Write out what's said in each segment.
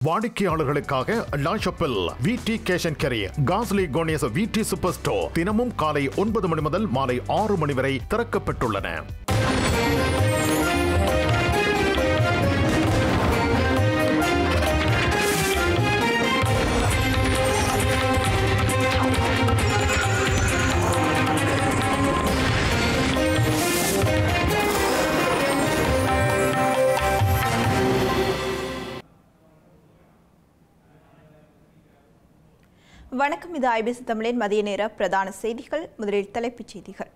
வாடிக்கையாளர்களுக்காக லாஷப்பில் விடி கேஷன் கரி காஸ்லி கோனியஸ் விடி super store தினமும் காலை ஒன்பது மணி முதல் மாலை ஆறு மணி வரை திறக்கப்பட்டுள்ளன வணக்கம் இது ஐபிசி தமிழின் மதிய நேர பிரதான செய்திகள் முதலில் தலைப்புச் செய்திகள்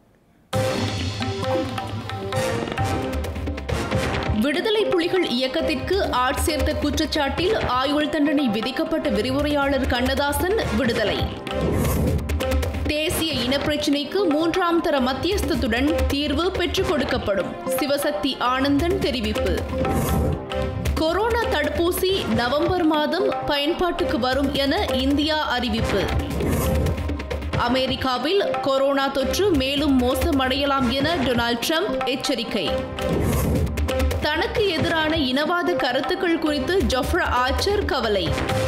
விடுதலை புலிகள் இயக்கத்திற்கு ஆட்சேர்த்த குற்றச்சாட்டில் ஆயுள் தண்டனை விதிக்கப்பட்ட விரிவுரையாளர் கண்ணதாசன் விடுதலை தேசிய இனப்பிரச்சினைக்கு மூன்றாம் தர மத்தியஸ்தத்துடன் தீர்வு பெற்றுக் கொடுக்கப்படும் சிவசக்தி ஆனந்தன் தெரிவிப்பு கொரோனா தடுப்பூசி நவம்பர் மாதம் பயன்பாட்டுக்கு வரும் என இந்தியா அறிவிப்பு அமெரிக்காவில் கொரோனா தொற்று மேலும் மோசமடையலாம் என டொனால்ட் ட்ரம்ப் எச்சரிக்கை தனக்கு எதிரான இனவாத கருத்துக்கள் குறித்து ஜொஃப்ரா ஆச்சர் கவலை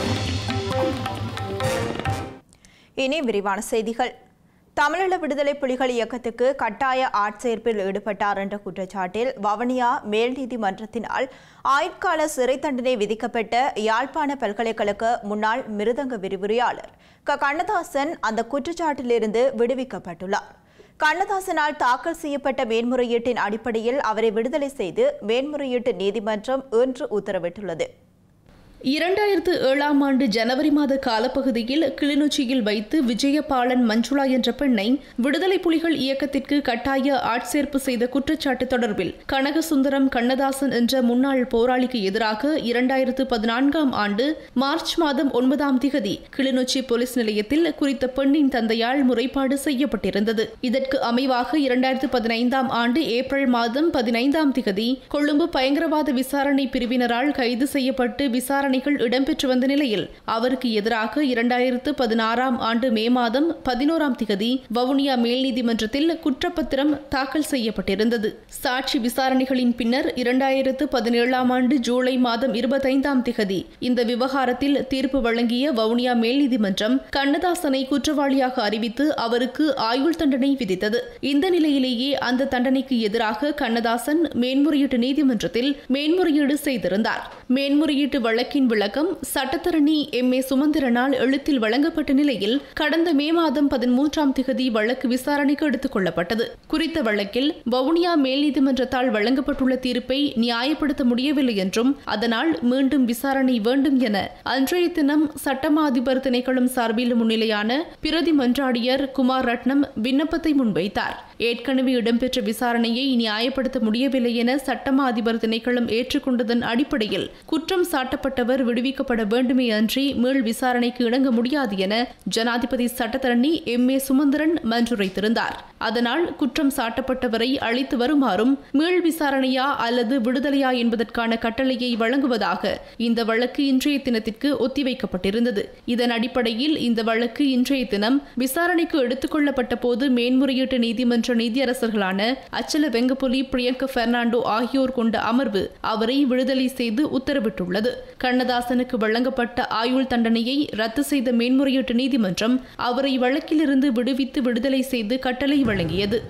இனி விரிவான செய்திகள் தமிழீழ விடுதலை புலிகள் இயக்கத்துக்கு கட்டாய ஆட்சேர்ப்பில் ஈடுபட்டார் என்ற குற்றச்சாட்டில் வவுனியா மேல் நீதிமன்றத்தினால் ஆயுட்கால சிறை தண்டனை விதிக்கப்பட்ட யாழ்ப்பாண பல்கலைக்கழக முன்னாள் மிருதங்க விரிவுரையாளர் க கண்ணதாசன் அந்த குற்றச்சாட்டிலிருந்து விடுவிக்கப்பட்டுள்ளார் கண்ணதாசனால் தாக்கல் செய்யப்பட்ட மேன்முறையீட்டின் அடிப்படையில் அவரை விடுதலை செய்து மேன்முறையீட்டு நீதிமன்றம் இன்று உத்தரவிட்டுள்ளது இரண்டாயிரத்து ஏழாம் ஆண்டு ஜனவரி மாத காலப்பகுதியில் கிளிநொச்சியில் வைத்து விஜயபாலன் மஞ்சுளா என்ற பெண்ணை விடுதலை புலிகள் இயக்கத்திற்கு கட்டாய ஆட்சேர்ப்பு செய்த குற்றச்சாட்டு தொடர்பில் கனகசுந்தரம் கண்ணதாசன் என்ற முன்னாள் போராளிக்கு எதிராக இரண்டாயிரத்து பதினான்காம் ஆண்டு மார்ச் மாதம் ஒன்பதாம் திகதி கிளிநொச்சி போலீஸ் நிலையத்தில் குறித்த பெண்ணின் தந்தையால் முறைப்பாடு செய்யப்பட்டிருந்தது இதற்கு அமைவாக இரண்டாயிரத்து பதினைந்தாம் ஆண்டு ஏப்ரல் மாதம் பதினைந்தாம் திகதி கொழும்பு பயங்கரவாத விசாரணை பிரிவினரால் கைது செய்யப்பட்டு விசாரணை விசாரணைகள் இடம்பெற்று வந்த நிலையில் அவருக்கு எதிராக இரண்டாயிரத்து பதினாறாம் ஆண்டு மே மாதம் பதினோராம் திகதி வவுனியா மேல் நீதிமன்றத்தில் குற்றப்பத்திரம் தாக்கல் செய்யப்பட்டிருந்தது சாட்சி விசாரணைகளின் பின்னர் இரண்டாயிரத்து பதினேழாம் ஆண்டு ஜூலை மாதம் இருபத்தைந்தாம் திகதி இந்த விவகாரத்தில் தீர்ப்பு வழங்கிய வவுனியா மேல் நீதிமன்றம் கண்ணதாசனை குற்றவாளியாக அறிவித்து அவருக்கு ஆயுள் தண்டனை விதித்தது இந்த நிலையிலேயே அந்த தண்டனைக்கு எதிராக கண்ணதாசன் மேன்முறையீட்டு நீதிமன்றத்தில் மேன்முறையீடு செய்திருந்தார் மேன்முறையீட்டு வழக்கின் வழக்கின் விளக்கம் சட்டத்தரணி எம் ஏ சுமந்திரனால் எழுத்தில் வழங்கப்பட்ட நிலையில் கடந்த மே மாதம் பதிமூன்றாம் திகதி வழக்கு விசாரணைக்கு எடுத்துக் கொள்ளப்பட்டது குறித்த வழக்கில் வவுனியா மேல் நீதிமன்றத்தால் வழங்கப்பட்டுள்ள தீர்ப்பை நியாயப்படுத்த முடியவில்லை என்றும் அதனால் மீண்டும் விசாரணை வேண்டும் என அன்றைய தினம் சட்டமா அதிபர் திணைக்களம் சார்பில் முன்னிலையான பிரதி மன்றாடியர் குமார் ரட்னம் விண்ணப்பத்தை முன்வைத்தார் ஏற்கனவே இடம்பெற்ற விசாரணையை நியாயப்படுத்த முடியவில்லை என சட்டமா அதிபர் திணைக்களம் ஏற்றுக்கொண்டதன் அடிப்படையில் குற்றம் சாட்டப்பட்டவர் விடுவிக்கப்பட வேண்டுமே அன்றி மீள் விசாரணைக்கு இணங்க முடியாது என ஜனாதிபதி சட்டத்தரணி எம் ஏ சுமந்திரன் மன்றுரைத்திருந்தார் அதனால் குற்றம் சாட்டப்பட்டவரை அழைத்து வருமாறும் மீள் விசாரணையா அல்லது விடுதலையா என்பதற்கான கட்டளையை வழங்குவதாக இந்த வழக்கு இன்றைய தினத்திற்கு ஒத்திவைக்கப்பட்டிருந்தது இதன் அடிப்படையில் இந்த வழக்கு இன்றைய தினம் விசாரணைக்கு எடுத்துக் கொள்ளப்பட்ட போது மேன்முறையீட்டு நீதிமன்ற நீதியரசர்களான அச்சல வெங்கப்புலி பிரியங்க பெர்னாண்டோ ஆகியோர் கொண்ட அமர்வு அவரை விடுதலை செய்து உத்தரவிட்டுள்ளது கண்ணதாசனுக்கு வழங்கப்பட்ட ஆயுள் தண்டனையை ரத்து செய்த மேன்முறையீட்டு நீதிமன்றம் அவரை வழக்கிலிருந்து விடுவித்து விடுதலை செய்து கட்டளை வழங்கியது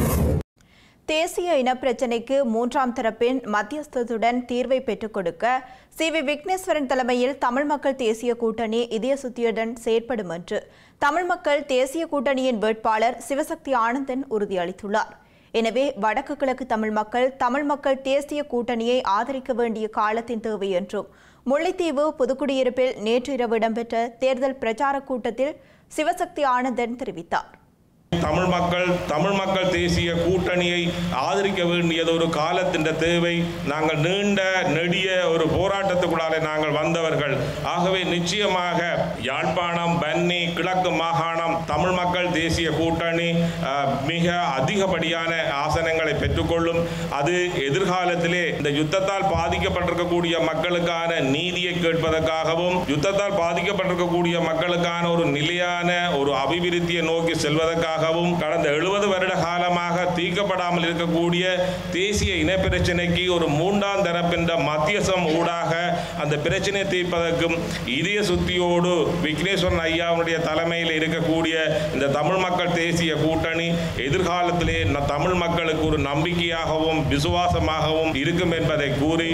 தேசிய இனப்பிரச்சினைக்கு மூன்றாம் தரப்பின் மத்தியஸ்தத்துடன் தீர்வை பெற்றுக் கொடுக்க சி வி விக்னேஸ்வரன் தலைமையில் தமிழ் மக்கள் தேசிய கூட்டணி இதய சுத்தியுடன் செயற்படும் என்று தமிழ் மக்கள் தேசிய கூட்டணியின் வேட்பாளர் சிவசக்தி ஆனந்தன் உறுதியளித்துள்ளார் எனவே வடக்கு கிழக்கு தமிழ் மக்கள் தமிழ் மக்கள் தேசிய கூட்டணியை ஆதரிக்க வேண்டிய காலத்தின் தேவை என்றும் முல்லைத்தீவு புதுக்குடியிருப்பில் நேற்று இரவு இடம்பெற்ற தேர்தல் பிரச்சார கூட்டத்தில் சிவசக்தி ஆனந்தன் தெரிவித்தார் தமிழ் மக்கள் தமிழ் மக்கள் தேசிய கூட்டணியை ஆதரிக்க வேண்டியது ஒரு காலத்தின் தேவை நாங்கள் நீண்ட நெடிய ஒரு போராட்டத்துக்குள்ளாலே நாங்கள் வந்தவர்கள் ஆகவே நிச்சயமாக யாழ்ப்பாணம் பன்னி கிழக்கு மாகாணம் தமிழ் மக்கள் தேசிய கூட்டணி அஹ், மிக அதிகப்படியான ஆசனங்களை பெற்றுக்கொள்ளும் அது எதிர்காலத்திலே இந்த யுத்தத்தால் பாதிக்கப்பட்டிருக்கக்கூடிய மக்களுக்கான நீதியை கேட்பதற்காகவும் யுத்தத்தால் பாதிக்கப்பட்டிருக்கக்கூடிய மக்களுக்கான ஒரு நிலையான ஒரு அபிவிருத்தியை நோக்கி செல்வதற்காகவும் கடந்த எழுபது வருட காலமாக தீர்க்கப்படாமல் இருக்கக்கூடிய தேசிய இனப்பிரச்சனைக்கு ஒரு மூன்றாம் தரப்பின்ற மத்தியசம் ஊடாக அந்த பிரச்சனையை தீர்ப்பதற்கும் இதய சுத்தியோடு விக்னேஸ்வரன் ஐயாவுடைய தலைமையில் இருக்கக்கூடிய இந்த தமிழ் மக்கள் தேசிய கூட்டணி எதிர்காலத்திலே ந- தமிழ் மக்களுக்கு ஒரு நம்பிக்கையாகவும் விசுவாசமாகவும் இருக்கும் என்பதை கூறி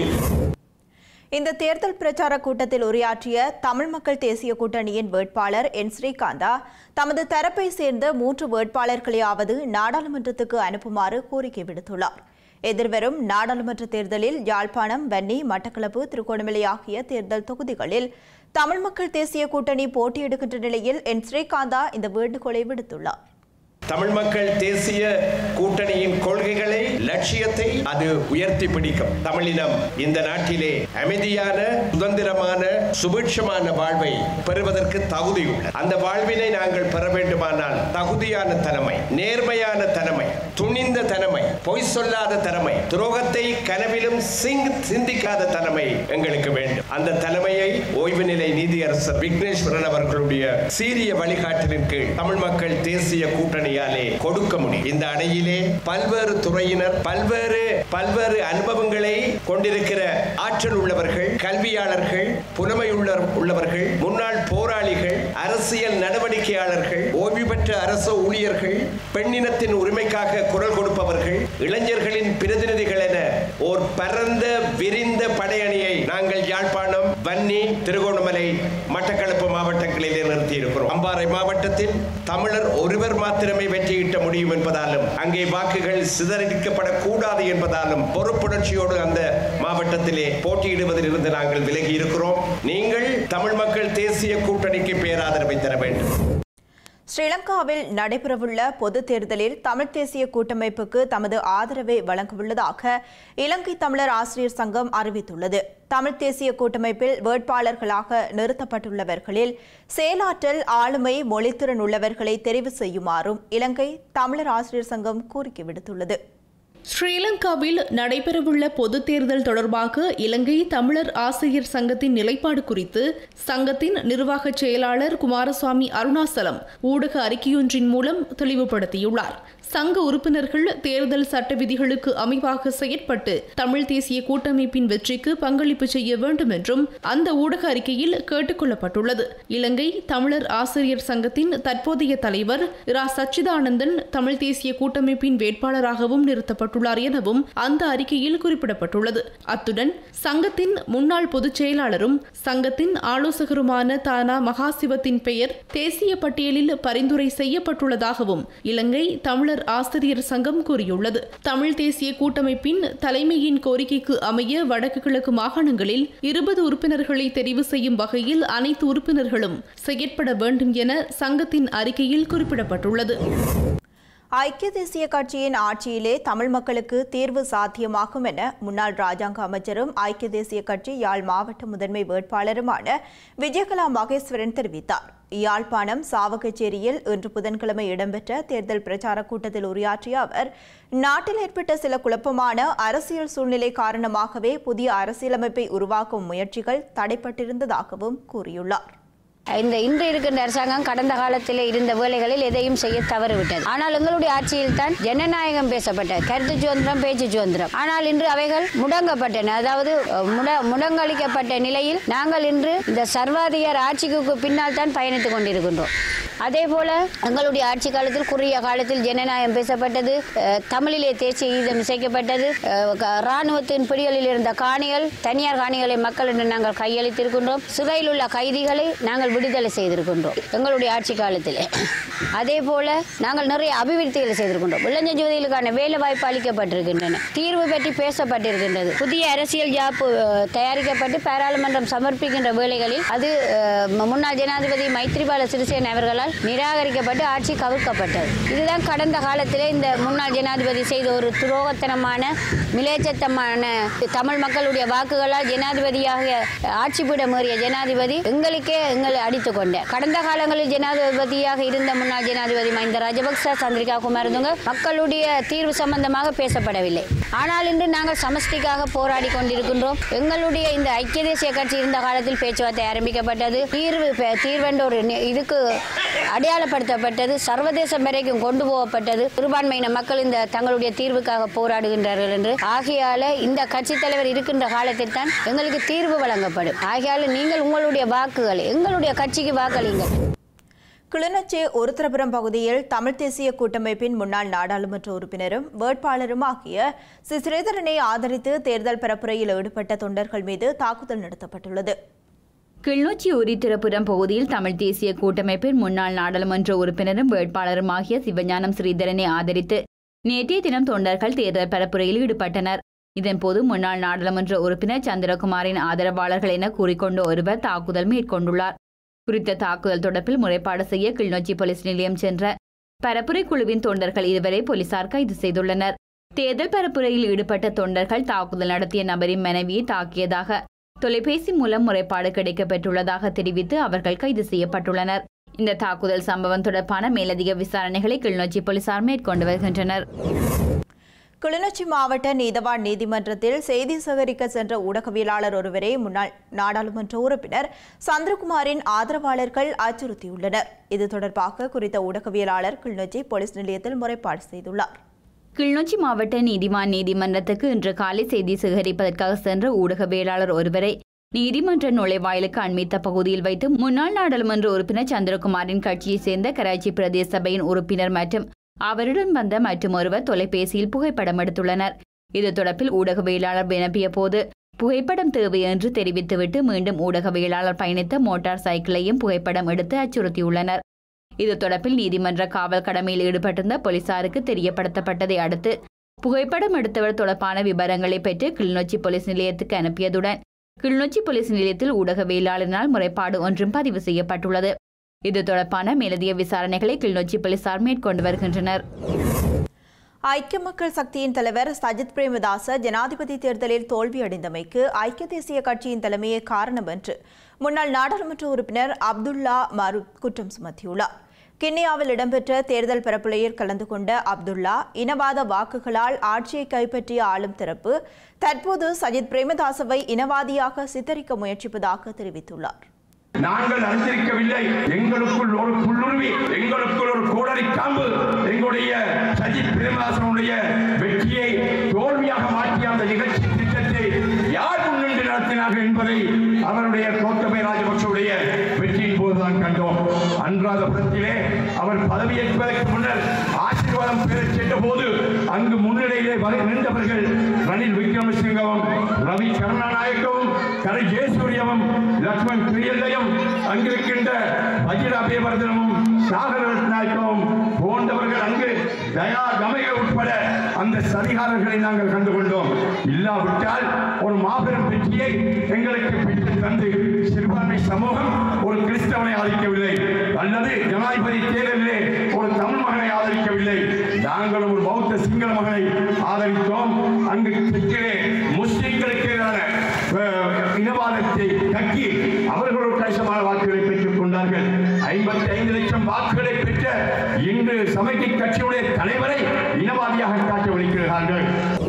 இந்த தேர்தல் பிரச்சார கூட்டத்தில் உரையாற்றிய தமிழ் மக்கள் தேசிய கூட்டணியின் வேட்பாளர் என் ஸ்ரீகாந்தா தமது தரப்பை சேர்ந்த மூன்று வேட்பாளர்களையாவது நாடாளுமன்றத்துக்கு அனுப்புமாறு கோரிக்கை விடுத்துள்ளார் எதிர்வரும் நாடாளுமன்ற தேர்தலில் யாழ்ப்பாணம் வன்னி மட்டக்களப்பு திருகோணமலை ஆகிய தேர்தல் தொகுதிகளில் தமிழ் மக்கள் தேசிய கூட்டணி போட்டியிடுகின்ற நிலையில் என் ஸ்ரீகாந்தா இந்த வேண்டுகோளை விடுத்துள்ளார் தமிழ் மக்கள் தேசிய கூட்டணியின் கொள்கைகளை லட்சியத்தை அது உயர்த்தி பிடிக்கும் தமிழினம் இந்த நாட்டிலே அமைதியான சுதந்திரமான சுபிட்சமான வாழ்வை பெறுவதற்கு தகுதி உள்ளது அந்த வாழ்வினை நாங்கள் பெற வேண்டுமானால் தகுதியான தலைமை நேர்மையான தலைமை துணிந்த தலைமை பொய் சொல்லாத தலைமை துரோகத்தை கனவிலும் சிங் சிந்திக்காத தலைமை எங்களுக்கு வேண்டும் அந்த தலைமையை ஓய்வு நிலை நீதியரசர் விக்னேஸ்வரன் அவர்களுடைய சீரிய வழிகாட்டலின் கீழ் தமிழ் மக்கள் தேசிய கூட்டணியாலே கொடுக்க முடியும் இந்த அணையிலே பல்வேறு துறையினர் பல்வேறு பல்வேறு அனுபவங்களை கொண்டிருக்கிற ஆற்றல் உள்ளவர்கள் கல்வியாளர்கள் புலமையுள்ள உள்ளவர்கள் முன்னாள் போராளிகள் அரசியல் நடவடிக்கையாளர்கள் ஓய்வு பெற்ற அரசு ஊழியர்கள் பெண்ணினத்தின் உரிமைக்காக குரல் கொடுப்பவர்கள் இளைஞர்களின் பிரதிநிதிகள் என ஓர் பரந்த விரிந்த படையணியை நாங்கள் யாழ்ப்பாணம் வன்னி திருகோணமலை மட்டக்களப்பு மாவட்டங்களிலே நிறுத்தி இருக்கிறோம் அம்பாறை மாவட்டத்தில் தமிழர் ஒருவர் மாத்திரமே வெற்றியிட்ட முடியும் என்பதாலும் அங்கே வாக்குகள் சிதறடிக்கப்படக்கூடாது என்பதாலும் பொறுப்புணர்ச்சியோடு அந்த மாவட்டத்திலே போட்டியிடுவதில் இருந்து நாங்கள் விலகி இருக்கிறோம் நீங்கள் தமிழ் மக்கள் தேசிய கூட்டணிக்கு பேராதரவை தர வேண்டும் ஸ்ரீலங்காவில் நடைபெறவுள்ள பொதுத் தேர்தலில் தமிழ் தேசிய கூட்டமைப்புக்கு தமது ஆதரவை வழங்கவுள்ளதாக இலங்கை தமிழர் ஆசிரியர் சங்கம் அறிவித்துள்ளது தமிழ் தேசிய கூட்டமைப்பில் வேட்பாளர்களாக நிறுத்தப்பட்டுள்ளவர்களில் செயலாற்றல் ஆளுமை மொழித்திறன் உள்ளவர்களை தெரிவு செய்யுமாறும் இலங்கை தமிழர் ஆசிரியர் சங்கம் கோரிக்கை விடுத்துள்ளது ஸ்ரீலங்காவில் நடைபெறவுள்ள பொதுத் தேர்தல் தொடர்பாக இலங்கை தமிழர் ஆசிரியர் சங்கத்தின் நிலைப்பாடு குறித்து சங்கத்தின் நிர்வாகச் செயலாளர் குமாரசுவாமி அருணாசலம் ஊடக அறிக்கையொன்றின் மூலம் தெளிவுபடுத்தியுள்ளார் சங்க உறுப்பினர்கள் தேர்தல் சட்ட விதிகளுக்கு அமைவாக செயற்பட்டு தமிழ் தேசிய கூட்டமைப்பின் வெற்றிக்கு பங்களிப்பு செய்ய வேண்டும் என்றும் அந்த ஊடக அறிக்கையில் கேட்டுக் கொள்ளப்பட்டுள்ளது இலங்கை தமிழர் ஆசிரியர் சங்கத்தின் தற்போதைய தலைவர் இரா சச்சிதானந்தன் தமிழ் தேசிய கூட்டமைப்பின் வேட்பாளராகவும் நிறுத்தப்பட்டுள்ளார் எனவும் அந்த அறிக்கையில் குறிப்பிடப்பட்டுள்ளது அத்துடன் சங்கத்தின் முன்னாள் பொதுச் செயலாளரும் சங்கத்தின் ஆலோசகருமான தானா மகாசிவத்தின் பெயர் தேசிய பட்டியலில் பரிந்துரை செய்யப்பட்டுள்ளதாகவும் இலங்கை தமிழர் ஆசிரியர் சங்கம் கூறியுள்ளது தமிழ் தேசிய கூட்டமைப்பின் தலைமையின் கோரிக்கைக்கு அமைய வடக்கு கிழக்கு மாகாணங்களில் இருபது உறுப்பினர்களை தெரிவு செய்யும் வகையில் அனைத்து உறுப்பினர்களும் செயற்பட வேண்டும் என சங்கத்தின் அறிக்கையில் குறிப்பிடப்பட்டுள்ளது ஐக்கிய தேசிய கட்சியின் ஆட்சியிலே தமிழ் மக்களுக்கு தீர்வு சாத்தியமாகும் என முன்னாள் ராஜாங்க அமைச்சரும் ஐக்கிய தேசிய கட்சி யாழ் மாவட்ட முதன்மை வேட்பாளருமான விஜயகலா மகேஸ்வரன் தெரிவித்தார் யாழ்ப்பாணம் சாவகச்சேரியில் இன்று புதன்கிழமை இடம்பெற்ற தேர்தல் பிரச்சார கூட்டத்தில் உரையாற்றிய அவர் நாட்டில் ஏற்பட்ட சில குழப்பமான அரசியல் சூழ்நிலை காரணமாகவே புதிய அரசியலமைப்பை உருவாக்கும் முயற்சிகள் தடைப்பட்டிருந்ததாகவும் கூறியுள்ளார் இந்த இன்று இருக்கின்ற அரசாங்கம் கடந்த காலத்தில் இருந்த வேலைகளில் எதையும் செய்ய தவறிவிட்டது ஆனால் எங்களுடைய ஆட்சியில் தான் ஜனநாயகம் பேசப்பட்டது கருத்து சுதந்திரம் பேச்சு சுதந்திரம் ஆனால் இன்று அவைகள் முடங்கப்பட்டன அதாவது அஹ், முட முடங்கடிக்கப்பட்ட நிலையில் நாங்கள் இன்று இந்த சர்வாதிகார ஆட்சிக்கு பின்னால் தான் பயணித்துக் கொண்டிருக்கின்றோம் அதே போல எங்களுடைய ஆட்சி காலத்தில் குறுகிய காலத்தில் ஜனநாயகம் பேசப்பட்டது அஹ், தமிழிலே தேசிய கீதம் இசைக்கப்பட்டது அஹ், க- ராணுவத்தின் பிடிகளில் இருந்த காணிகள் தனியார் காணிகளை மக்கள் என்று நாங்கள் கையளித்திருக்கின்றோம் சிறையில் உள்ள கைதிகளை நாங்கள் விடுதலை செய்திருக்கின்றோம் எங்களுடைய ஆட்சி காலத்தில் அதே போல நாங்கள் நிறைய அபிவிருத்திகளை செய்திருக்கின்றோம் இளைஞ ஜோதிகளுக்கான வேலை வாய்ப்பு அளிக்கப்பட்டிருக்கின்றன தீர்வு பற்றி பேசப்பட்டிருக்கின்றது புதிய அரசியல் ஜாப்பு அஹ், தயாரிக்கப்பட்டு பாராளுமன்றம் சமர்ப்பிக்கின்ற வேளைகளில் அது அஹ், முன்னாள் ஜனாதிபதி மைத்ரிபால சிறிசேன அவர்களால் நிராகரிக்கப்பட்டு ஆட்சி கவிழ்க்கப்பட்டது இதுதான் கடந்த காலத்திலே இந்த முன்னாள் ஜனாதிபதி செய்த ஒரு துரோகத்தனமான மிலேச்சத்தமான தமிழ் மக்களுடைய வாக்குகளால் ஜனாதிபதியாக ஆட்சி பீடம் ஏறிய ஜனாதிபதி எங்களுக்கே எங்களை அடித்துக் கொண்ட கடந்த காலங்களில் ஜனாதிபதியாக இருந்த முன்னாள் ஜனாதிபதி மஹிந்த ராஜபக்ச சந்திரிகா குமாரதுங்க மக்களுடைய தீர்வு சம்பந்தமாக பேசப்படவில்லை ஆனால் இன்று நாங்கள் சமஷ்டிக்காக போராடி கொண்டிருக்கின்றோம் எங்களுடைய இந்த ஐக்கிய தேசிய கட்சி இருந்த காலத்தில் பேச்சுவார்த்தை ஆரம்பிக்கப்பட்டது தீர்வு பே- தீர்வென்ற ஒரு நி- இதுக்கு அடையாளப்படுத்தப்பட்டது சர்வதேசம் வரைக்கும் கொண்டு போகப்பட்டது சிறுபான்மையின மக்கள் இந்த தங்களுடைய தீர்வுக்காக போராடுகின்றார்கள் என்று ஆகையால இந்த கட்சி தலைவர் இருக்கின்ற காலத்தில் தான் எங்களுக்கு தீர்வு வழங்கப்படும் ஆகையால நீங்கள் உங்களுடைய வாக்குகள் எங்களுடைய கட்சிக்கு வாக்களிங்கள் கிளிநொச்சி ஒருத்தரபுரம் பகுதியில் தமிழ் தேசிய கூட்டமைப்பின் முன்னாள் நாடாளுமன்ற உறுப்பினரும் வேட்பாளரும் ஆகிய சி ஸ்ரீதரனை ஆதரித்து தேர்தல் பரப்புரையில் ஈடுபட்ட தொண்டர்கள் மீது தாக்குதல் நடத்தப்பட்டுள்ளது கிளிநொச்சி உரித்திரபுரம் பகுதியில் தமிழ் தேசிய கூட்டமைப்பின் முன்னாள் நாடாளுமன்ற உறுப்பினரும் வேட்பாளரும் ஆகிய சிவஞானம் ஸ்ரீதரனை ஆதரித்து நேற்றைய தினம் தொண்டர்கள் தேர்தல் பரப்புரையில் ஈடுபட்டனர் இதன்போது முன்னாள் நாடாளுமன்ற உறுப்பினர் சந்திரகுமாரின் ஆதரவாளர்கள் என கூறிக்கொண்ட ஒருவர் தாக்குதல் மேற்கொண்டுள்ளார் குறித்த தாக்குதல் தொடர்பில் முறைப்பாடு செய்ய கிளிநொச்சி போலீஸ் நிலையம் சென்ற பரப்புரை குழுவின் தொண்டர்கள் இருவரை போலீசார் கைது செய்துள்ளனர் தேர்தல் பரப்புரையில் ஈடுபட்ட தொண்டர்கள் தாக்குதல் நடத்திய நபரின் மனைவியை தாக்கியதாக தொலைபேசி மூலம் முறைப்பாடு கிடைக்கப்பெற்றுள்ளதாக தெரிவித்து அவர்கள் கைது செய்யப்பட்டுள்ளனர் இந்த தாக்குதல் சம்பவம் தொடர்பான மேலதிக விசாரணைகளை கிளிநொச்சி போலீசார் மேற்கொண்டு வருகின்றனர் கிளிநொச்சி மாவட்ட நீதவான் நீதிமன்றத்தில் செய்தி சேகரிக்க சென்ற ஊடகவியலாளர் ஒருவரை முன்னாள் நாடாளுமன்ற உறுப்பினர் சந்திரகுமாரின் ஆதரவாளர்கள் அச்சுறுத்தியுள்ளனர் இது தொடர்பாக குறித்த ஊடகவியலாளர் கிளிநொச்சி போலீஸ் நிலையத்தில் முறைப்பாடு செய்துள்ளார் கிளிநொச்சி மாவட்ட நீதிவான் நீதிமன்றத்துக்கு இன்று காலை செய்தி சேகரிப்பதற்காக சென்ற ஊடகவியலாளர் ஒருவரை நீதிமன்ற நுழைவாயிலுக்கு அண்மித்த பகுதியில் வைத்து முன்னாள் நாடாளுமன்ற உறுப்பினர் சந்திரகுமாரின் கட்சியைச் சேர்ந்த கராச்சி பிரதேச சபையின் உறுப்பினர் மற்றும் அவருடன் வந்த மற்றும் ஒருவர் தொலைபேசியில் புகைப்படம் எடுத்துள்ளனர் இது தொடர்பில் ஊடகவியலாளர் வினப்பிய போது புகைப்படம் தேவை என்று தெரிவித்துவிட்டு மீண்டும் ஊடகவியலாளர் பயணித்த மோட்டார் சைக்கிளையும் புகைப்படம் எடுத்து அச்சுறுத்தியுள்ளனர் இது தொடர்பில் நீதிமன்ற காவல் கடமையில் ஈடுபட்டிருந்த போலீசாருக்கு தெரியப்படுத்தப்பட்டதை அடுத்து புகைப்படம் எடுத்தவர் தொடர்பான விவரங்களை பெற்று கிளிநொச்சி போலீஸ் நிலையத்துக்கு அனுப்பியதுடன் கிளிநொச்சி போலீஸ் நிலையத்தில் ஊடகவியலாளரினால் முறைப்பாடு ஒன்றும் பதிவு செய்யப்பட்டுள்ளது இது தொடர்பான மேலதிக விசாரணைகளை கிளிநொச்சி போலீசார் மேற்கொண்டு வருகின்றனர் ஐக்கிய மக்கள் சக்தியின் தலைவர் சஜித் பிரேமதாச ஜனாதிபதி தேர்தலில் தோல்வியடைந்தமைக்கு ஐக்கிய தேசிய கட்சியின் தலைமையே காரணம் என்று முன்னாள் நாடாளுமன்ற உறுப்பினர் அப்துல்லா மருத் குற்றம் சுமத்தியுள்ளார் கிண்ணியாவில் இடம்பெற்ற தேர்தல் பரப்புரையில் கலந்து கொண்ட அப்துல்லா இனவாத வாக்குகளால் ஆட்சியை கைப்பற்றிய ஆளும் தரப்பு தற்போது சஜித் பிரேமதாசவை இனவாதியாக சித்தரிக்க முயற்சிப்பதாக தெரிவித்துள்ளார் நாங்கள் அறிந்திருக்கவில்லை எங்களுக்குள் ஒரு புல்லுருவி எங்களுக்குள் ஒரு கோடரி காம்பு எங்களுடைய சஜித் பிரேமதாசனுடைய வெற்றியை தோல்வியாக மாற்றிய அந்த நிகழ்ச்சி திட்டத்தை யார் முன்னின்று நடத்தினார்கள் என்பதை அவருடைய கோத்தபய ராஜபக்சவுடைய வெற்றியின் போதுதான் கண்டோம் அன்றாதபுரத்திலே அவர் பதவியேற்பதற்கு முன்னர் ஆசீர்வாதம் பெறச் சென்ற போது அங்கு முன்னிலையிலே வரை நின்றவர்கள் ரணில் விக்ரமசிங்கவும் ரவி கருணாநாயக்கவும் கரை ஜெயசூரியவும் லக்ஷ்மண் பிரியந்தயம் அங்கிருக்கின்ற வஜிர அபயவர்தனமும் சாகர ரத்நாயக்கவும் போன்றவர்கள் அங்கு தயா கமைக உட்பட அந்த சதிகாரர்களை நாங்கள் கண்டுகொண்டோம் இல்லாவிட்டால் ஒரு மாபெரும் வெற்றியை எங்களுக்கு பெற்று தந்து சிறுபான்மை சமூகம் ஒரு கிறிஸ்தவனை ஆதரிக்கவில்லை அல்லது ஜனாதிபதி தேர்தலிலே ஒரு தமிழ் மகனை ஆதரிக்கவில்லை நாங்கள் ஒரு பௌத்த சிங்கள மகனை ஆதரித்தோம் அங்கு தெற்கிலே முஸ்லிம்களுக்கு எதிரான அஹ், இனவாதத்தை கக்கி அவர்கள் ஒரு கணிசமான வாக்குகளை பெற்றுக் கொண்டார்கள் ஐம்பத்தி ஐந்து லட்சம் வாக்குகளை பெற்ற இன்று சமைக்கை கட்சியுடைய தலைவரை இனவாதியாக காட்டி ஒழிக்கிறார்கள்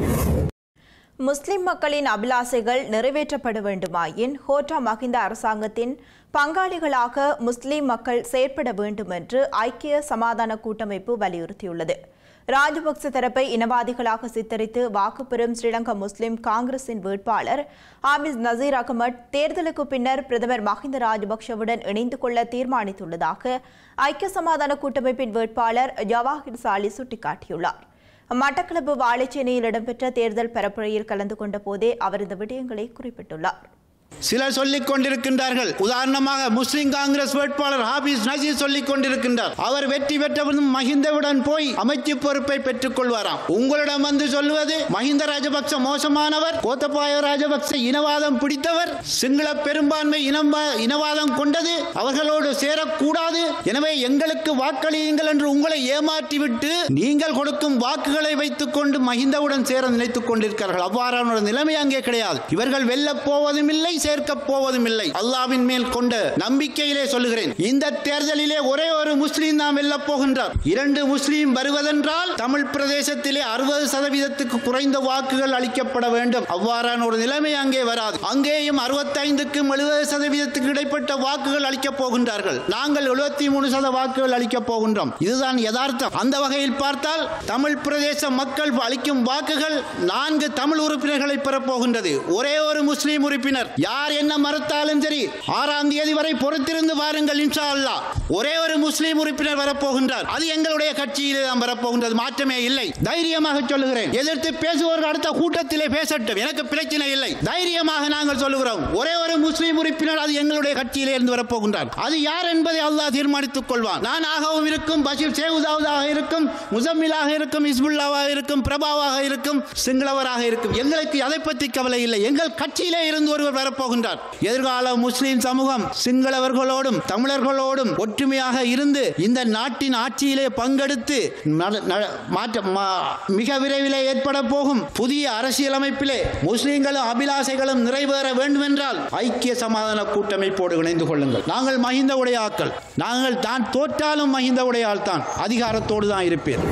முஸ்லிம் மக்களின் அபிலாசைகள் நிறைவேற்றப்பட வேண்டுமாயின் ஹோட்டா மஹிந்த அரசாங்கத்தின் பங்காளிகளாக முஸ்லிம் மக்கள் செயற்பட வேண்டும் என்று ஐக்கிய சமாதான கூட்டமைப்பு வலியுறுத்தியுள்ளது ராஜபக்ச தரப்பை இனவாதிகளாக சித்தரித்து வாக்கு பெறும் ஸ்ரீலங்கா முஸ்லிம் காங்கிரசின் வேட்பாளர் ஆமிஸ் நசீர் அகமட் தேர்தலுக்கு பின்னர் பிரதமர் மஹிந்த ராஜபக்ஷவுடன் இணைந்து கொள்ள தீர்மானித்துள்ளதாக ஐக்கிய சமாதான கூட்டமைப்பின் வேட்பாளர் ஜவாஹிர் சாலி சுட்டிக்காட்டியுள்ளார் மட்டக்களப்பு வாழைச்சேனையில் இடம்பெற்ற தேர்தல் பரப்புரையில் கலந்து கொண்ட போதே அவர் இந்த விடயங்களை குறிப்பிட்டுள்ளார் சிலர் சொல்லிக் கொண்டிருக்கின்றார்கள் உதாரணமாக முஸ்லிம் காங்கிரஸ் வேட்பாளர் ஹாபிஸ் நசீர் சொல்லிக் கொண்டிருக்கின்றார் அவர் வெற்றி பெற்றவரும் மஹிந்தவுடன் போய் அமைச்சு பொறுப்பை பெற்றுக் கொள்வாராம் உங்களிடம் வந்து சொல்லுவது மஹிந்த ராஜபக்ச மோசமானவர் கோத்தபாய ராஜபக்ச இனவாதம் பிடித்தவர் சிங்கள பெரும்பான்மை இனம் இனவாதம் கொண்டது அவர்களோடு சேரக்கூடாது எனவே எங்களுக்கு வாக்களியுங்கள் என்று உங்களை ஏமாற்றிவிட்டு நீங்கள் கொடுக்கும் வாக்குகளை வைத்துக் கொண்டு மஹிந்தவுடன் சேர நினைத்துக் கொண்டிருக்கிறார்கள் அவ்வாறான ஒரு நிலைமை அங்கே கிடையாது இவர்கள் வெல்லப் போவதும் இல்லை சேர்க்கப் போவதும் இல்லை அல்லாவின் மேல் கொண்ட நம்பிக்கையிலே சொல்லுகிறேன் இந்த தேர்தலிலே ஒரே ஒரு முஸ்லீம் தான் வெல்லப் போகின்றார் இரண்டு முஸ்லீம் வருவதென்றால் தமிழ் பிரதேசத்திலே அறுபது சதவீதத்துக்கு குறைந்த வாக்குகள் அளிக்கப்பட வேண்டும் அவ்வாறான ஒரு நிலைமை அங்கே வராது அங்கேயும் அறுபத்தைந்துக்கும் எழுபது சதவீதத்துக்கு இடைப்பட்ட வாக்குகள் அளிக்கப் போகின்றார்கள் நாங்கள் எழுபத்தி மூணு சத வாக்குகள் அளிக்கப் போகின்றோம் இதுதான் யதார்த்தம் அந்த வகையில் பார்த்தால் தமிழ் பிரதேச மக்கள் அளிக்கும் வாக்குகள் நான்கு தமிழ் உறுப்பினர்களை பெறப்போகின்றது ஒரே ஒரு முஸ்லீம் உறுப்பினர் யார் என்ன மறுத்தாலும் சரி ஆறாம் தேதி வரை பொறுத்திருந்து வாருங்கள் இன்ஷா அல்லாஹ் ஒரே ஒரு முஸ்லீம் உறுப்பினர் வரப்போகின்றார் அது எங்களுடைய கட்சியிலே தான் வரப்போகின்றது மாற்றமே இல்லை தைரியமாக சொல்லுகிறேன் எதிர்த்து பேசுவோர்கள் அடுத்த கூட்டத்திலே பேசட்டும் எனக்கு பிரச்சனை இல்லை தைரியமாக நாங்கள் சொல்லுகிறோம் ஒரே ஒரு முஸ்லீம் உறுப்பினர் அது எங்களுடைய கட்சியிலே இருந்து வரப்போகின்றார் அது யார் என்பதை அல்லாஹ் தீர்மானித்துக் கொள்வான் நான் ஆகவும் இருக்கும் பஷீர் சேவுதாவதாக இருக்கும் முசம்மிலாக இருக்கும் இஸ்புல்லாவாக இருக்கும் பிரபாவாக இருக்கும் சிங்களவராக இருக்கும் எங்களுக்கு அதை பற்றி கவலை இல்லை எங்கள் கட்சியிலே இருந்து ஒருவர் வரப்போகின்றார் எதிர்கால முஸ்லீம் சமூகம் சிங்களவர்களோடும் தமிழர்களோடும் ஒற்றுமையாக இருந்து இந்த நாட்டின் ஆட்சியிலே பங்கெடுத்து நட- நட- மாற்ற மா- மிக விரைவிலே ஏற்பட போகும் புதிய அரசியலமைப்பிலே முஸ்லீம்களும் அபிலாசைகளும் நிறைவேற வேண்டும் என்றால் ஐக்கிய சமாதான கூட்டமைப்போடு இணைந்து கொள்ளுங்கள் நாங்கள் மஹிந்த உடைய ஆக்கள் நாங்கள் தான் தோற்றாலும் மஹிந்த உடைய ஆள் தான் அதிகாரத்தோடு தான் இருப்பேன்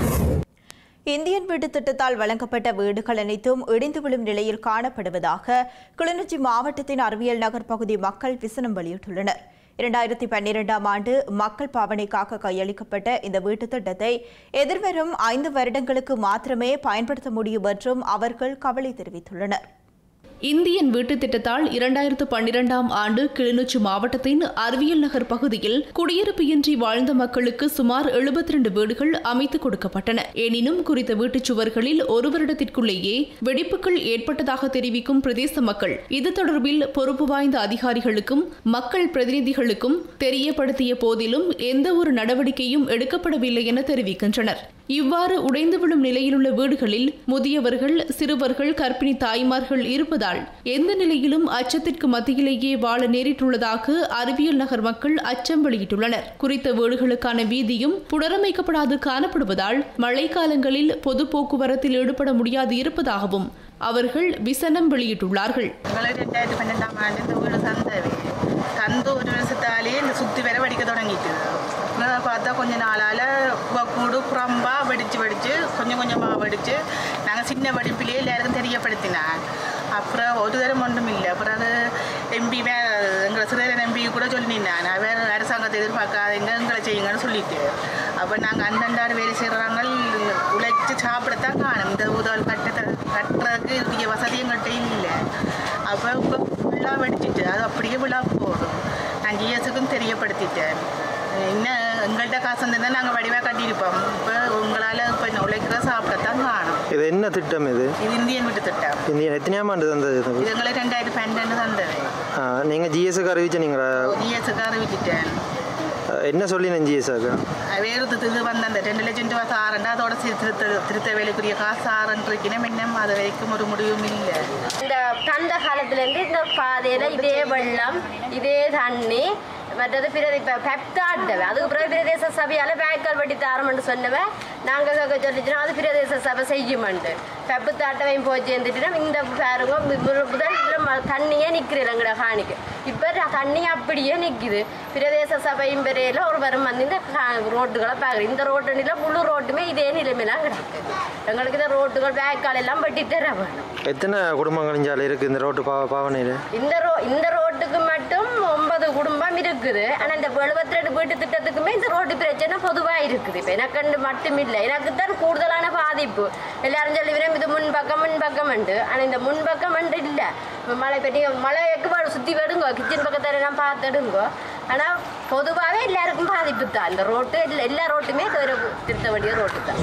இந்தியன் வீட்டு திட்டத்தால் வழங்கப்பட்ட வீடுகள் அனைத்தும் இடிந்து விழும் நிலையில் காணப்படுவதாக கிளிநொச்சி மாவட்டத்தின் அறிவியல் நகர் பகுதி மக்கள் விசனம் வெளியிட்டுள்ளனர் இரண்டாயிரத்தி பன்னிரெண்டாம் ஆண்டு மக்கள் பாவனைக்காக கையளிக்கப்பட்ட இந்த வீட்டு திட்டத்தை எதிர்வரும் ஐந்து வருடங்களுக்கு மாத்திரமே பயன்படுத்த முடியும் என்றும் அவர்கள் கவலை தெரிவித்துள்ளனர் இந்தியன் வீட்டுத் திட்டத்தால் இரண்டாயிரத்து பன்னிரெண்டாம் ஆண்டு கிளிநொச்சி மாவட்டத்தின் அறிவியல் நகர் பகுதியில் குடியிருப்பு இன்றி வாழ்ந்த மக்களுக்கு சுமார் 72 வீடுகள் அமைத்துக் கொடுக்கப்பட்டன எனினும் குறித்த வீட்டுச் சுவர்களில் ஒரு வருடத்திற்குள்ளேயே வெடிப்புகள் ஏற்பட்டதாக தெரிவிக்கும் பிரதேச மக்கள் இது தொடர்பில் பொறுப்பு வாய்ந்த அதிகாரிகளுக்கும் மக்கள் பிரதிநிதிகளுக்கும் தெரியப்படுத்திய போதிலும் எந்த ஒரு நடவடிக்கையும் எடுக்கப்படவில்லை என தெரிவிக்கின்றனர் இவ்வாறு உடைந்து விழும் நிலையிலுள்ள வீடுகளில் முதியவர்கள் சிறுவர்கள் கர்ப்பிணி தாய்மார்கள் இருப்பதால் எந்த நிலையிலும் அச்சத்திற்கு மத்தியிலேயே வாழ நேரிட்டுள்ளதாக அறிவியல் நகர் மக்கள் அச்சம் வெளியிட்டுள்ளனர் குறித்த வீடுகளுக்கான வீதியும் புனரமைக்கப்படாது காணப்படுவதால் மழைக்காலங்களில் பொது போக்குவரத்தில் ஈடுபட முடியாது இருப்பதாகவும் அவர்கள் விசனம் வெளியிட்டுள்ளார்கள் எங்களுக்கு ரெண்டாயிரத்தி பன்னெண்டாம் ஆண்டு இந்த வீடு தந்தது தந்து ஒரு வருஷத்தாலே இந்த சுற்றி வர வெடிக்க தொடங்கிட்டு அப்புறம் பார்த்தா கொஞ்ச நாளால் கூடு புறம்பா வெடிச்சு வெடிச்சு கொஞ்சம் கொஞ்சமாக வெடிச்சு நாங்கள் சின்ன வெடிப்பிலே எல்லாருக்கும் தெரியப்படுத்தினான் அப்புறம் ஒரு தரம் ஒன்றும் இல்லை பிறகு எம்பி வே எங்களை சிறுவரன் எம்பி கூட சொல்லினான் வேறு அரசாங்கத்தை எதிர்பார்க்காதீங்க எங்களை செய்யுங்கன்னு சொல்லிட்டு அப்போ நாங்கள் அந்தண்டாடு வேலை செய்கிறாங்க உழைச்சி சாப்பிடத்தான் காணும் இந்த உதவல் கட்ட கட்டுறதுக்கு இதிக வசதி எங்கள்கிட்ட இல்லை அப்போ இப்போ ஃபுல்லாக வெடிச்சிட்டு அது அப்படியே விழா போடும் நான் ஜிஎஸ்ஸுக்கும் தெரியப்படுத்திட்டேன் இன்னும் எங்கள்கிட்ட காசு இருந்தால் நாங்கள் வடிவாக கட்டியிருப்போம் இப்போ உங்களால் இப்போ உழைக்கிற சாப்பிடத்தான் காணும் இது என்ன திட்டம் இது இது இந்தியன் வீட்டு திட்டம் இந்த எத்தனையாம் ஆண்டு தந்தது இது? இது எங்களுக்கு ரெண்டாயிரத்தி பன்னெண்டு தந்தது ஆ, நீங்க ஜிஎஸ்க்கு அறிவிச்ச நீங்களா ஜிஎஸ்ஸுக்கு அறிவிச்சிட்டேன் ஆ, என்ன சொல்லினேன் ஜிஎஸ்ஆக்கு வேறு இது வந்த அந்த ரெண்டு லட்சம் ரூபா சாரண்டா அதோட சி- திருத்த திருத்த வேலைக்குரிய காசு சாரன் இருக்கணும் இன்னும் அது வரைக்கும் ஒரு முடிவும் இல்லை இந்த தந்த காலத்துலேருந்து இந்த பாதையில் இதே வெள்ளம் இதே தண்ணி மற்றது பிறகு இப்போ பெப்தாட்டவை அதுக்கு பிறகு பிரதேச சபையால் பேக்கல் வட்டி தாரம்னு சொன்னவன் நாங்கள் சொல்லிச்சுனா அது பிரதேச சபை செய்யுமண்டு பெப்பு தாட்டவையும் போய் சேர்ந்துட்டுனா இந்த பாருங்க மு- மு- முதல் இதுல ம- தண்ணியே நிற்கிறது எங்கட காணிக்கு இப்போ தண்ணி அப்படியே நிற்குது பிரதேச சபையும் பெரையில் ஒரு வரும் வந்து இந்த கா- ரோட்டுகளை பார்க்குறேன் இந்த ரோட்டு முழு ரோட்டுமே இதே நிலைமையெல்லாம் கிடக்கு எங்களுக்கு இந்த ரோட்டுகள் பேக்கால் எல்லாம் வெட்டி தர வேணும் எத்தனை குடும்பங்கள் இஞ்சால இருக்கு இந்த ரோட்டு பா பாவனையில் இந்த ரோ இந்த ரோட்டுக்கு மட்டும் ஒன்பது குடும்பம் இருக்குது ஆனால் இந்த எழுபத்தி ரெண்டு வீட்டு திட்டத்துக்குமே இந்த ரோட்டு பிரச்சனை பொதுவாக இருக்குது இப்போ எனக்கு மட்டும் இல்லை எனக்கு தான் கூடுதலான பாதிப்பு எல்லாரும் சொல்லுவேன் இது முன்பக்கம் முன்பக்கம் உண்டு ஆனால் இந்த முன்பக்கம் உண்டு இல்லை இப்போ மழை பெரிய மழைக்கு சுற்றி விடுங்க கிச்சன் பக்கத்தில் எல்லாம் பார்த்துடுங்க ஆனால் பொதுவாகவே எல்லாருக்கும் பாதிப்பு தான் இந்த ரோட்டு எல்லா எல்லா ரோட்டுமே ஒரு திருத்த வேண்டிய ரோட்டு தான்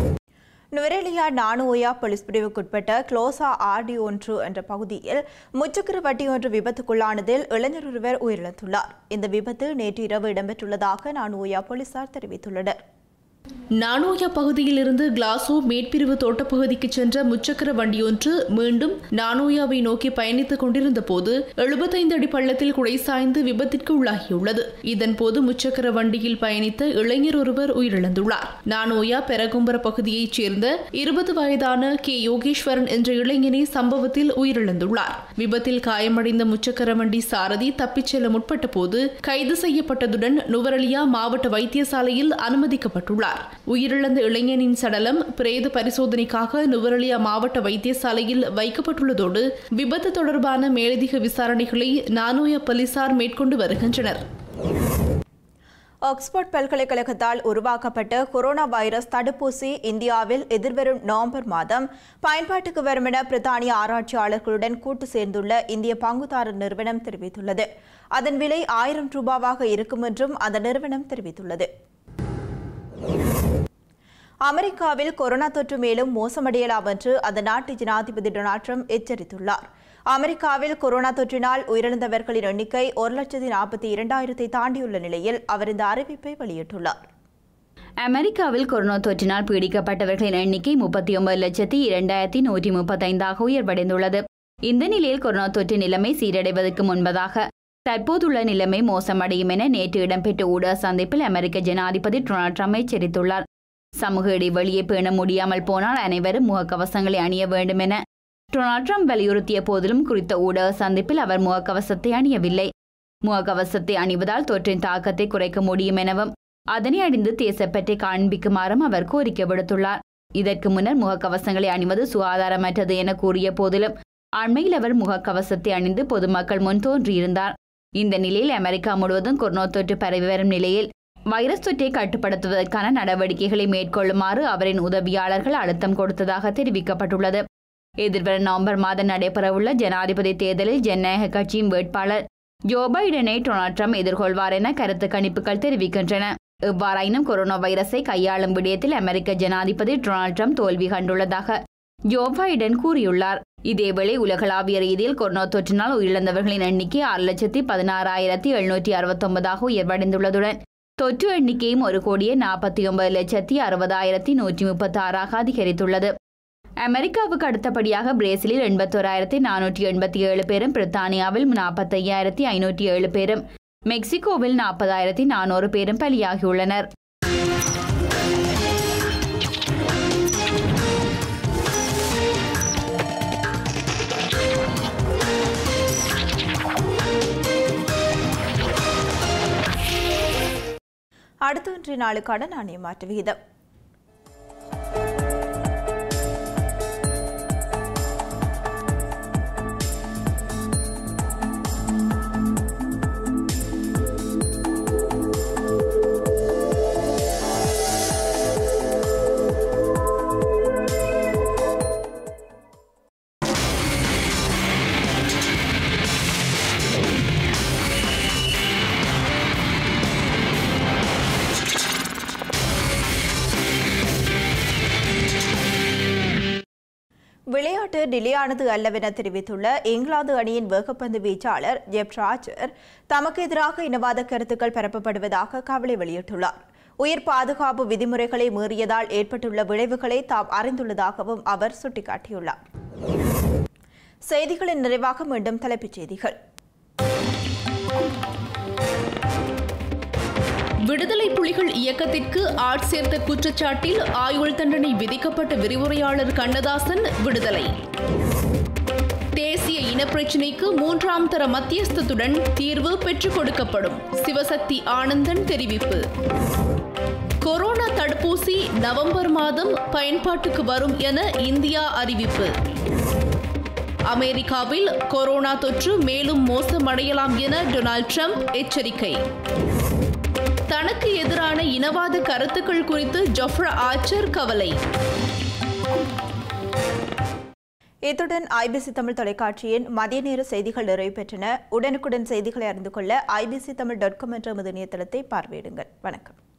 நுவரெலியா நானுயா போலீஸ் பிரிவுக்குட்பட்ட குளோசா ஆர்டி ஒன்று என்ற பகுதியில் முச்சக்கர வட்டி ஒன்று விபத்துக்குள்ளானதில் இளைஞர் ஒருவர் உயிரிழந்துள்ளார் இந்த விபத்து நேற்று இரவு இடம்பெற்றுள்ளதாக நானுயா போலீசார் தெரிவித்துள்ளனர் நானோயா பகுதியிலிருந்து கிளாசோ மேற்பிரிவு தோட்டப்பகுதிக்கு சென்ற முச்சக்கர வண்டியொன்று மீண்டும் நானோயாவை நோக்கி பயணித்துக் கொண்டிருந்த போது எழுபத்தைந்து அடி பள்ளத்தில் குடைசாய்ந்து விபத்திற்கு உள்ளாகியுள்ளது இதன்போது முச்சக்கர வண்டியில் பயணித்த இளைஞர் ஒருவர் உயிரிழந்துள்ளார் நானோயா பெரகும்பர பகுதியைச் சேர்ந்த இருபது வயதான கே யோகேஸ்வரன் என்ற இளைஞனே சம்பவத்தில் உயிரிழந்துள்ளார் விபத்தில் காயமடைந்த முச்சக்கர வண்டி சாரதி தப்பிச் செல்ல முற்பட்ட போது கைது செய்யப்பட்டதுடன் நுவரலியா மாவட்ட வைத்தியசாலையில் அனுமதிக்கப்பட்டுள்ளார் உயிரிழந்த இளைஞனின் சடலம் பிரேத பரிசோதனைக்காக நுவரலியா மாவட்ட வைத்தியசாலையில் வைக்கப்பட்டுள்ளதோடு விபத்து தொடர்பான மேலதிக விசாரணைகளை நானோயா போலீசார் மேற்கொண்டு வருகின்றனர் ஆக்ஸ்போர்ட் பல்கலைக்கழகத்தால் உருவாக்கப்பட்ட கொரோனா வைரஸ் தடுப்பூசி இந்தியாவில் எதிர்வரும் நவம்பர் மாதம் பயன்பாட்டுக்கு வரும் என பிரித்தானிய ஆராய்ச்சியாளர்களுடன் கூட்டு சேர்ந்துள்ள இந்திய பங்குதாரர் நிறுவனம் தெரிவித்துள்ளது அதன் விலை ஆயிரம் ரூபாவாக இருக்கும் என்றும் அந்த நிறுவனம் தெரிவித்துள்ளது அமெரிக்காவில் கொரோனா தொற்று மேலும் மோசமடையலாம் என்று அந்த நாட்டு ஜனாதிபதி டொனால்ட் ட்ரம்ப் எச்சரித்துள்ளார் அமெரிக்காவில் கொரோனா தொற்றினால் உயிரிழந்தவர்களின் எண்ணிக்கை ஒரு லட்சத்தி நாற்பத்தி இரண்டாயிரத்தை தாண்டியுள்ள நிலையில் அவர் இந்த அறிவிப்பை வெளியிட்டுள்ளார் அமெரிக்காவில் கொரோனா தொற்றினால் பீடிக்கப்பட்டவர்களின் எண்ணிக்கை முப்பத்தி ஒன்பது லட்சத்தி இரண்டாயிரத்தி நூற்றி முப்பத்தைந்தாக உயர்வடைந்துள்ளது இந்த நிலையில் கொரோனா தொற்று நிலைமை சீரடைவதற்கு முன்பதாக தற்போதுள்ள நிலைமை மோசமடையும் என நேற்று இடம்பெற்ற ஊடக சந்திப்பில் அமெரிக்க ஜனாதிபதி டொனால்ட் ட்ரம்ப் எச்சரித்துள்ளார் சமூக இடைவெளியை பேண முடியாமல் போனால் அனைவரும் முகக்கவசங்களை அணிய வேண்டும் என டொனால்ட் ட்ரம்ப் வலியுறுத்திய போதிலும் குறித்த ஊடக சந்திப்பில் அவர் முகக்கவசத்தை அணியவில்லை முகக்கவசத்தை அணிவதால் தொற்றின் தாக்கத்தை குறைக்க முடியும் எனவும் அதனை அணிந்து தேசப்பற்றி காண்பிக்குமாறும் அவர் கோரிக்கை விடுத்துள்ளார் இதற்கு முன்னர் முகக்கவசங்களை அணிவது சுகாதாரமற்றது என கூறிய போதிலும் அண்மையில் அவர் முகக்கவசத்தை அணிந்து பொதுமக்கள் முன் தோன்றியிருந்தார் இந்த நிலையில் அமெரிக்கா முழுவதும் கொரோனா தொற்று பரவி வரும் நிலையில் வைரஸ் தொற்றை கட்டுப்படுத்துவதற்கான நடவடிக்கைகளை மேற்கொள்ளுமாறு அவரின் உதவியாளர்கள் அழுத்தம் கொடுத்ததாக தெரிவிக்கப்பட்டுள்ளது எதிர்வரும் நவம்பர் மாதம் நடைபெறவுள்ள ஜனாதிபதி தேர்தலில் ஜனநாயக கட்சியின் வேட்பாளர் ஜோ பைடனை டொனால்ட் ட்ரம்ப் எதிர்கொள்வார் என கருத்து கணிப்புகள் தெரிவிக்கின்றன எவ்வாறாயினும் கொரோனா வைரஸை கையாளும் விடயத்தில் அமெரிக்க ஜனாதிபதி டொனால்ட் ட்ரம்ப் தோல்வி கண்டுள்ளதாக ஜோ பைடன் கூறியுள்ளார் இதேவேளை உலகளாவிய ரீதியில் கொரோனா தொற்றினால் உயிரிழந்தவர்களின் எண்ணிக்கை ஆறு லட்சத்தி பதினாறாயிரத்தி எழுநூற்றி அறுபத்தொன்பதாக உயர்வடைந்துள்ளதுடன் தொற்று எண்ணிக்கையும் ஒரு கோடியே நாற்பத்தி ஒன்பது லட்சத்தி அறுபதாயிரத்தி நூற்றி முப்பத்தி ஆறாக அதிகரித்துள்ளது அமெரிக்காவுக்கு அடுத்தபடியாக பிரேசிலில் எண்பத்தோராயிரத்தி நானூற்றி எண்பத்தி ஏழு பேரும் பிரித்தானியாவில் நாற்பத்தையாயிரத்தி ஐநூற்றி ஏழு பேரும் மெக்சிகோவில் நாற்பதாயிரத்தி நானூறு பேரும் பலியாகியுள்ளனர் அடுத்த இன்றைய நாளுக்கான நாணய மாற்று விகிதம் விளையாட்டு நிலையானது அல்லவென தெரிவித்துள்ள இங்கிலாந்து அணியின் வேகப்பந்து வீச்சாளர் ஜெப் ராஜர் தமக்கு எதிராக இனவாத கருத்துக்கள் பரப்பப்படுவதாக கவலை வெளியிட்டுள்ளார் உயிர் பாதுகாப்பு விதிமுறைகளை மீறியதால் ஏற்பட்டுள்ள விளைவுகளை தாம் அறிந்துள்ளதாகவும் அவர் சுட்டிக்காட்டியுள்ளார் செய்திகளின் நிறைவாக மீண்டும் தலைப்புச் செய்திகள் விடுதலை புலிகள் இயக்கத்திற்கு ஆட்சேர்த்த குற்றச்சாட்டில் ஆயுள் தண்டனை விதிக்கப்பட்ட விரிவுரையாளர் கண்ணதாசன் விடுதலை தேசிய இனப்பிரச்சினைக்கு மூன்றாம் தர மத்தியஸ்தத்துடன் தீர்வு பெற்றுக் கொடுக்கப்படும் சிவசக்தி ஆனந்தன் தெரிவிப்பு கொரோனா தடுப்பூசி நவம்பர் மாதம் பயன்பாட்டுக்கு வரும் என இந்தியா அறிவிப்பு அமெரிக்காவில் கொரோனா தொற்று மேலும் மோசமடையலாம் என டொனால்ட் ட்ரம்ப் எச்சரிக்கை தனக்கு எதிரான இனவாத கருத்துக்கள் குறித்து ஜொஃப்ரா ஆச்சர் கவலை இத்துடன் ஐபிசி தமிழ் தொலைக்காட்சியின் மதிய நேர செய்திகள் நிறைவு பெற்றன உடனுக்குடன் செய்திகளை அறிந்து கொள்ள ஐபிசி தமிழ் டாட் காம் என்ற நமது இணையதளத்தை பார்வையிடுங்கள் வணக்கம்